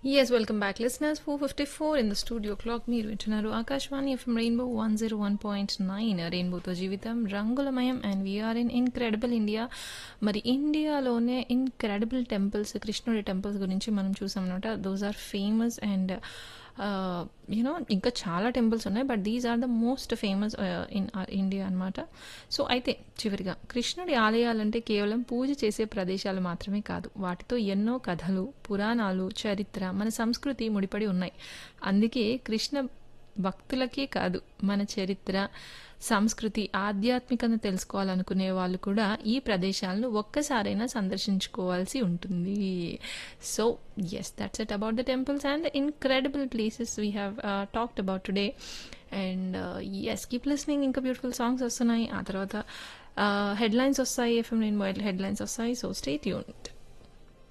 Yes, welcome back, listeners. 454 in the studio clock. మీరు వింటున్నారు Akashvani FM Rainbow one zero one point nine రెయిన్బోతో జీవితం రంగులమయం and we are in incredible India మరి ఇండియాలోనే ఇన్క్రెడిబుల్ టెంపుల్స్ కృష్ణుడి టెంపుల్స్ గురించి మనం చూసాం అనమాట those are famous and you know ఇంకా చాలా టెంపుల్స్ ఉన్నాయి but these are the most famous in India అనమాట సో అయితే చివరిగా కృష్ణుడి ఆలయాలంటే కేవలం పూజ చేసే ప్రదేశాలు మాత్రమే కాదు వాటితో ఎన్నో కథలు పురాణాలు చరిత్ర మన సంస్కృతి ముడిపడి ఉన్నాయి అందుకే కృష్ణ భక్తులకే కాదు మన చరిత్ర సంస్కృతి ఆధ్యాత్మికతను తెలుసుకోవాలనుకునే వాళ్ళు కూడా ఈ ప్రదేశాలను ఒక్కసారైనా సందర్శించుకోవాల్సి ఉంటుంది so yes that's it about the temples and the incredible places we have talked about today and yes keep listening ఇంకా బ్యూటిఫుల్ సాంగ్స్ వస్తున్నాయి ఆ తర్వాత హెడ్లైన్స్ వస్తాయి ఎఫ్ఎం నేను హెడ్లైన్స్ వస్తాయి సో స్టే ట్యూన్డ్